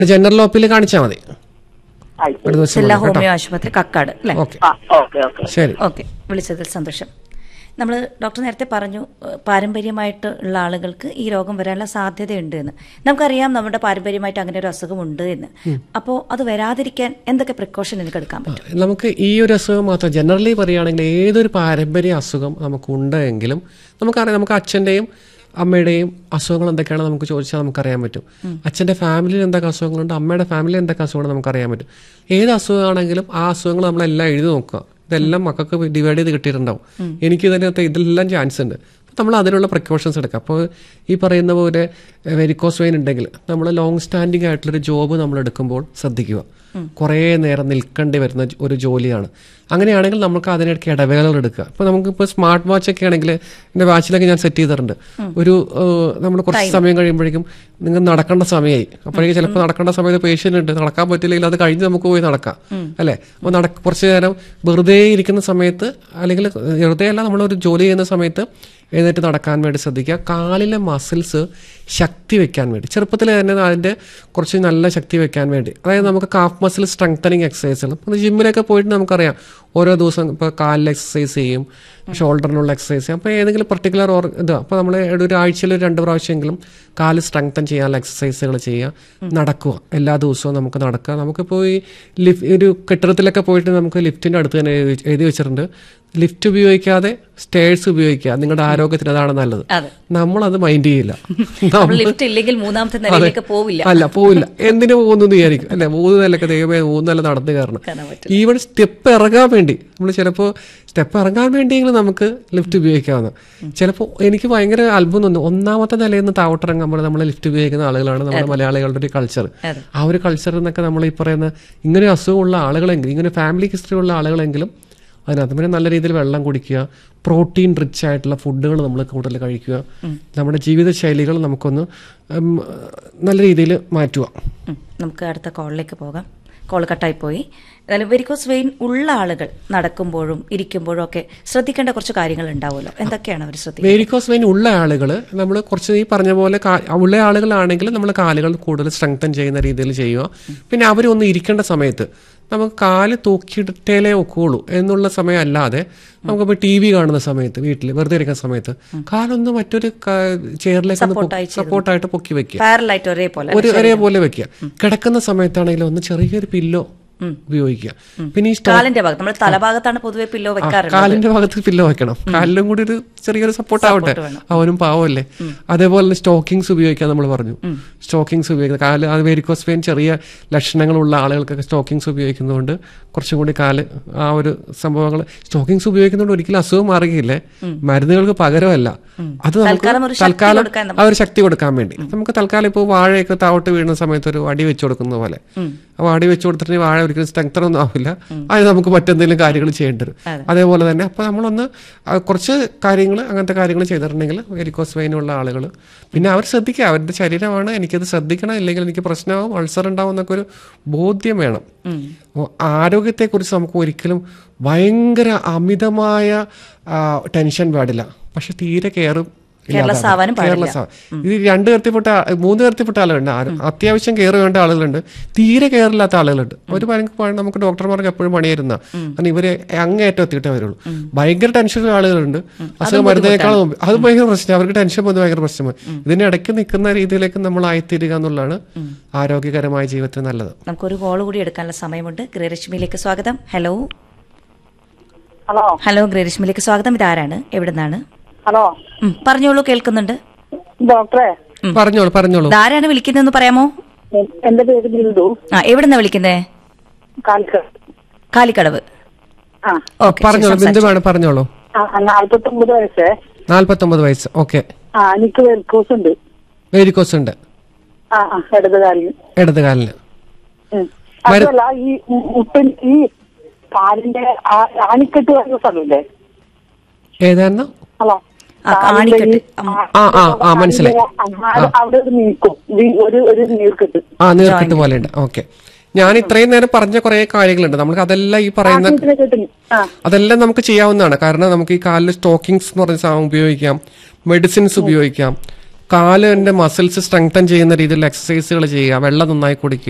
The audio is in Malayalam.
ജനറൽ ഒപ്പിൽ കാണിച്ചാൽ മതി ആയിക്കോട്ടെ. ഒരു ദിവസം ജില്ലാ വരാം കേട്ടോ. ഹോമിയോ ആശുപത്രി കക്കാട് അല്ലേ ഓക്കെ ആ ഓക്കെ ഓക്കെ ശരി ഓക്കെ വിളിച്ചതിൽ സന്തോഷം നമ്മൾ ഡോക്ടർ നേരത്തെ പറഞ്ഞു ഏഹ്, പാരമ്പര്യമായിട്ട് ഉള്ള ആളുകൾക്ക് ഈ രോഗം വരാനുള്ള സാധ്യതയുണ്ട് എന്ന് നമുക്കറിയാം നമ്മുടെ പാരമ്പര്യമായിട്ട് അങ്ങനെ ഒരു അസുഖമുണ്ട് എന്ന് അപ്പോൾ അത് വരാതിരിക്കാൻ എന്തൊക്കെ പ്രിക്കോഷൻ എനിക്ക് എടുക്കാൻ പറ്റും നമുക്ക് ഈ ഒരു അസുഖം മാത്രം ജനറലി പറയുകയാണെങ്കിൽ ഏതൊരു പാരമ്പര്യ അസുഖം നമുക്കുണ്ട് എങ്കിലും നമുക്കറിയാം നമുക്ക് അച്ഛൻ്റെയും അമ്മയുടെയും അസുഖങ്ങൾ എന്തൊക്കെയാണ് നമുക്ക് ചോദിച്ചാൽ നമുക്കറിയാൻ പറ്റും അച്ഛൻ്റെ ഫാമിലിയിൽ എന്തൊക്കെ അസുഖങ്ങളുണ്ട് അമ്മയുടെ ഫാമിലിയിൽ എന്തൊക്കെ അസുഖങ്ങൾ നമുക്കറിയാൻ പറ്റും ഏത് അസുഖമാണെങ്കിലും ആ അസുഖങ്ങൾ നമ്മളെല്ലാം എഴുതി നോക്കുക ഇതെല്ലാം മക്കൾക്ക് ഡിവൈഡ് ചെയ്ത് കിട്ടിയിട്ടുണ്ടാവും എനിക്ക് ഇതിനകത്ത് ഇതെല്ലാം ചാൻസ് ഉണ്ട് നമ്മൾ അതിനുള്ള പ്രിക്കോഷൻസ് എടുക്കുക അപ്പോൾ ഈ പറയുന്ന പോലെ വെരിക്കോസ് വെയിൻ ഉണ്ടെങ്കിൽ നമ്മൾ ലോങ് സ്റ്റാൻഡിങ് ആയിട്ടുള്ളൊരു ജോബ് നമ്മൾ എടുക്കുമ്പോൾ ശ്രദ്ധിക്കുക കുറേ നേരം നിൽക്കേണ്ടി വരുന്ന ജ- ഒരു ജോലിയാണ് അങ്ങനെയാണെങ്കിൽ നമുക്ക് അതിനിടയ്ക്ക് ഇടവേളകൾ എടുക്കുക ഇപ്പോൾ നമുക്കിപ്പോൾ സ്മാർട്ട് വാച്ച് ഒക്കെ ആണെങ്കിൽ എൻ്റെ വാച്ചിലൊക്കെ ഞാൻ സെറ്റ് ചെയ്തിട്ടുണ്ട് ഒരു നമ്മൾ കുറച്ച് സമയം കഴിയുമ്പോഴേക്കും നിങ്ങൾ നടക്കേണ്ട സമയമായി അപ്പോഴേക്കും ചിലപ്പോൾ നടക്കേണ്ട സമയത്ത് പേഷ്യൻ്റ് ഉണ്ട് നടക്കാൻ പറ്റില്ലെങ്കിൽ അത് കഴിഞ്ഞ് നമുക്ക് പോയി നടക്കാം അല്ലേ അപ്പോൾ നട കുറച്ച് നേരം വെറുതെ ഇരിക്കുന്ന സമയത്ത് അല്ലെങ്കിൽ വെറുതെ അല്ല നമ്മളൊരു ജോലി ചെയ്യുന്ന സമയത്ത് എഴുന്നേറ്റ് നടക്കാൻ വേണ്ടി ശ്രദ്ധിക്കുക കാലിലെ മസിൽസ് ശക്തി വെക്കാൻ വേണ്ടി ചെറുപ്പത്തിൽ തന്നെ അതിൻ്റെ കുറച്ച് നല്ല ശക്തി വെക്കാൻ വേണ്ടി അതായത് നമുക്ക് കാഫ് മസിൽ സ്ട്രെങ്തനിങ് എക്സസൈസുകൾ ഇപ്പോൾ ജിമ്മിലൊക്കെ പോയിട്ട് നമുക്കറിയാം ഓരോ ദിവസം ഇപ്പോൾ കാലിൽ എക്സസൈസ് ചെയ്യും ഷോൾഡറിനുള്ള എക്സസൈസ് ചെയ്യും അപ്പോൾ ഏതെങ്കിലും പെർട്ടിക്കുലർ ഓർ ഇത് അപ്പോൾ നമ്മൾ ഒരു ആഴ്ചയിൽ ഒരു രണ്ട് പ്രാവശ്യമെങ്കിലും കാല് സ്ട്രെങ്തൻ ചെയ്യാനുള്ള എക്സസൈസുകൾ ചെയ്യുക നടക്കുക എല്ലാ ദിവസവും നമുക്ക് നടക്കുക നമുക്കിപ്പോൾ ഈ ലിഫ് ഒരു കെട്ടിടത്തിലൊക്കെ പോയിട്ട് നമുക്ക് ലിഫ്റ്റിൻ്റെ അടുത്ത് തന്നെ എഴുതി എഴുതി വെച്ചിട്ടുണ്ട് ലിഫ്റ്റ് ഉപയോഗിക്കാതെ സ്റ്റേഴ്സ് ഉപയോഗിക്കുക നിങ്ങളുടെ ആരോഗ്യത്തിന് അതാണ് നല്ലത് അതെ നമ്മളത് മൈൻഡ് ചെയ്യില്ല നമ്മൾ ലിഫ്റ്റ് ഇല്ലെങ്കിൽ മൂന്നാമത്തെ നിലയിലേക്ക് പോവില്ല അല്ല പോവില്ല എന്തിനു പോകുന്നു എന്ന് വിചാരിക്കും അല്ലെ മൂന്ന് നിലക്ക് ദൈവമേ മൂന്ന് നില നടന്നു കയറണം കാണാൻ പറ്റും ഈവൻ സ്റ്റെപ്പ് ഇറങ്ങാൻ വേണ്ടി നമ്മൾ ചിലപ്പോൾ സ്റ്റെപ്പ് ഇറങ്ങാൻ വേണ്ടിയെങ്കിലും നമുക്ക് ലിഫ്റ്റ് ഉപയോഗിക്കാവുന്ന ചിലപ്പോൾ എനിക്ക് ഭയങ്കര അത്ഭുതം തോന്നുന്നു ഒന്നാമത്തെ നിലയിൽ നിന്ന് താവട്ടിറങ്ങുമ്പോൾ നമ്മൾ ലിഫ്റ്റ് ഉപയോഗിക്കുന്ന ആളുകളാണ് നമ്മുടെ മലയാളികളുടെ ഒരു കൾച്ചർ അതെ. ആ ഒരു കൾച്ചർ എന്നൊക്കെ നമ്മൾ ഈ പറയുന്ന ഇങ്ങനെ അസുഖമുള്ള ആളുകളെങ്കിലും ഇങ്ങനെ ഫാമിലി ഹിസ്റ്ററി ഉള്ള ആളുകളെങ്കിലും അതിനകത്ത് പിന്നെ നല്ല രീതിയിൽ വെള്ളം കുടിക്കുക പ്രോട്ടീൻ റിച്ച് ആയിട്ടുള്ള ഫുഡുകൾ നമ്മൾ കൂടുതൽ കഴിക്കുക നമ്മുടെ ജീവിതശൈലികൾ നമുക്കൊന്ന് ഉം, നല്ല രീതിയിൽ മാറ്റുക ഉം. നമുക്ക് അടുത്ത കോളിലേക്ക് പോകാം കോൾ കട്ടായി പോയി എന്നാലും വെരിക്കോസ് വെയിൻ ഉള്ള ആളുകൾ നടക്കുമ്പോഴും ഇരിക്കുമ്പോഴും ഒക്കെ ശ്രദ്ധിക്കേണ്ട കുറച്ച് കാര്യങ്ങൾ ഉണ്ടാവുമല്ലോ എന്തൊക്കെയാണ് അവർ ശ്രദ്ധിക്കുന്നത് വേരിക്കോസ് വെയിൻ ഉള്ള ആളുകൾ നമ്മൾ കുറച്ച് ഈ പറഞ്ഞ പോലെ കാ- ഉള്ള ആളുകളാണെങ്കിൽ നമ്മൾ കാലുകൾ കൂടുതൽ സ്ട്രെങ്തൻ ചെയ്യുന്ന രീതിയിൽ ചെയ്യുക പിന്നെ അവരൊന്ന് ഇരിക്കേണ്ട സമയത്ത് നമുക്ക് കാല് തൂക്കിയിട്ടേലേ ഒക്കുള്ളൂ എന്നുള്ള സമയം അല്ലാതെ നമുക്കിപ്പോൾ ടി വി കാണുന്ന സമയത്ത് വീട്ടിൽ വെറുതെ ഇരിക്കുന്ന സമയത്ത് കാലൊന്ന് മറ്റൊരു ചെയറിലേക്ക് Support-ആയി ചെയ്ത് സപ്പോർട്ടായിട്ട് പൊക്കി വെക്കുക പാരലായിട്ട് ഒരേപോലെ ഒരു ഒരേപോലെ വെക്കുക കിടക്കുന്ന സമയത്താണെങ്കിലും ഒന്ന് ചെറിയൊരു പില്ലോ ഉപയോഗിക്കുക പിന്നെ ഈ സ്റ്റോ- കാലിന്റെ ഭാഗത്ത് നമ്മൾ തലഭാഗത്താണ് പൊതുവെ പില്ലോ വെക്കാറുള്ളത് കാലിന്റെ ഭാഗത്ത് പില്ലോ വെക്കണം കാലിലും കൂടി ഒരു ചെറിയൊരു സപ്പോർട്ട് ആവട്ടെ അവനും പാവമല്ലേ അതേപോലെ തന്നെ സ്റ്റോക്കിങ്സ് ഉപയോഗിക്കാൻ നമ്മൾ പറഞ്ഞു സ്റ്റോക്കിങ്സ് ഉപയോഗിക്കുന്നത് കാല് അത് വെരിക്കോസ് വെയിൻ ചെറിയ ലക്ഷണങ്ങളുള്ള ആളുകൾക്കൊക്കെ സ്റ്റോക്കിങ്സ് ഉപയോഗിക്കുന്നതുകൊണ്ട് കുറച്ചും കൂടി കാല് ആ ഒരു സംഭവങ്ങൾ സ്റ്റോക്കിങ്സ് ഉപയോഗിക്കുന്നതുകൊണ്ട് ഒരിക്കലും അസുഖം മാറുകയില്ലേ മരുന്നുകൾക്ക് പകരമല്ല അത് നമുക്ക് തൽക്കാലം ഒരു ശക്തി തൽക്കാലം കൊടുക്കാൻ ആ ഒരു ശക്തി കൊടുക്കാൻ വേണ്ടി നമുക്ക് തൽക്കാലം ഇപ്പോൾ വാഴയൊക്കെ താവട്ട് വീഴുന്ന സമയത്ത് ഒരു അടി വെച്ച് കൊടുക്കുന്ന പോലെ അപ്പോൾ അടി വെച്ച് കൊടുത്തിട്ട് വാഴ ഒരിക്കലും സ്ട്രെങ്തർ ഒന്നും ആവില്ല അത് നമുക്ക് മറ്റെന്തെങ്കിലും കാര്യങ്ങൾ ചെയ്യേണ്ടി വരും അതേപോലെ തന്നെ അപ്പോൾ നമ്മളൊന്ന് ആ, കുറച്ച് കാര്യങ്ങൾ അങ്ങനത്തെ കാര്യങ്ങൾ ചെയ്തിട്ടുണ്ടെങ്കിൽ വെരിക്കോസ് വെയിനുള്ള ആളുകൾ പിന്നെ അവർ ശ്രദ്ധിക്കുക അവരുടെ ശരീരമാണ് എനിക്കത് ശ്രദ്ധിക്കണം ഇല്ലെങ്കിൽ എനിക്ക് പ്രശ്നമാവും അൾസർ ഉണ്ടാവും എന്നൊക്കെ ഒരു ബോധ്യം വേണം അപ്പോൾ ആരോഗ്യത്തെക്കുറിച്ച് നമുക്ക് ഒരിക്കലും ഭയങ്കര അമിതമായ ആ, ടെൻഷൻ പാടില്ല പക്ഷെ തീരെ കെയറും Careless ആവാനും പാടില്ല. കേരള ഇത് രണ്ട് തരത്തിൽപ്പെട്ട ആ- മൂന്ന് തരത്തിൽപ്പെട്ട ആളുകളുണ്ട് ആരും അത്യാവശ്യം കെയർ വേണ്ട ആളുകളുണ്ട് തീരെ കെയർ ഇല്ലാത്ത ആളുകളുണ്ട് ഒരു ഭയങ്കര നമുക്ക് ഡോക്ടർമാർക്ക് എപ്പോഴും പണിയിരുന്ന കാരണം ഇവര് അങ്ങേറ്റം എത്തിയിട്ടേ വരുള്ളൂ ഭയങ്കര ടെൻഷനുള്ള ആളുകളുണ്ട് അസുഖം മരുന്നേക്കാളും മുമ്പ് അത് ഭയങ്കര പ്രശ്നം അവർക്ക് ടെൻഷൻ വന്ന് ഭയങ്കര പ്രശ്നമാണ് ഇതിന്റെ ഇടയ്ക്ക് നിൽക്കുന്ന രീതിയിലേക്ക് നമ്മൾ ആയിത്തീരുക എന്നുള്ളതാണ് ആരോഗ്യകരമായ ജീവിതത്തിൽ നല്ലത് നമുക്കൊരു കോൾ കൂടി എടുക്കാനുള്ള സമയമുണ്ട് ഗൃഹരശ്മിയിലേക്ക് സ്വാഗതം ഹലോ ഹലോ ഹലോ ഗൃഹരശ്മിയിലേക്ക് സ്വാഗതം ഇതാരാണ് എവിടെ നിന്നാണ് ഹലോ ഉം, പറഞ്ഞോളൂ കേൾക്കുന്നുണ്ട് ഡോക്ടറെ പറഞ്ഞോളൂ പറഞ്ഞോളൂ ഇതാരാണ് വിളിക്കുന്നതെന്ന് പറയാമോ എ- എന്റെ പേര് ബിന്ദു ആ എവിടെ നിന്നാ വിളിക്കുന്നേ കാലിക്കറ്റ് കാലിക്കടവ് ആ ഓക്കെ പറഞ്ഞോളൂ ബിന്ദു വേണം പറഞ്ഞോളൂ ആ നാല്പത്തൊമ്പത് വയസ്സേ നാല്പത്തൊമ്പത് വയസ്സ് ഓക്കെ ആ എനിക്ക് വെൽക്കോസ് ഉണ്ട് വേരിക്കോസ് ഉണ്ട് ആ ആ ഇടത് കാലിന് ഇടത് കാലിന് ഉം. അതല്ല ഈ മു- മുട്ടിൻ ഈ കാലിന്റെ ആ- ആണിക്കെട്ട് വരുന്ന സ്ഥലമില്ലേ ഏതായിരുന്നു ഹലോ ആ, കാലിന്റെ ആണിക്കെട്ട്. ഈ- ഉം. ആ, ആ, ആ, മനസ്സിലായി. ആ, അത് അവിടെ ഒരു നീക്കും ഈ ഒരു ഒരു നീർക്കെട്ട് ആ നീർക്കെട്ട് പോലെ ഉണ്ട് ഓക്കെ ഞാൻ ഇത്രയും നേരം പറഞ്ഞ കുറെ കാര്യങ്ങളുണ്ട് നമുക്ക് അതെല്ലാം ഈ പറയുന്ന ഇതിനെ കെട്ടിന് ആ അതെല്ലാം നമുക്ക് ചെയ്യാവുന്നതാണ് കാരണം നമുക്ക് ഈ കാലിൽ സ്റ്റോക്കിങ്സ് എന്ന് പറഞ്ഞ സാധനം ഉപയോഗിക്കാം മെഡിസിൻസ് ഉപയോഗിക്കാം കാലിന്റെ മസിൽസ് സ്ട്രെങ്തൻ ചെയ്യുന്ന രീതിയിലുള്ള എക്സസൈസുകൾ ചെയ്യുക വെള്ളം നന്നായി കുടിക്കുക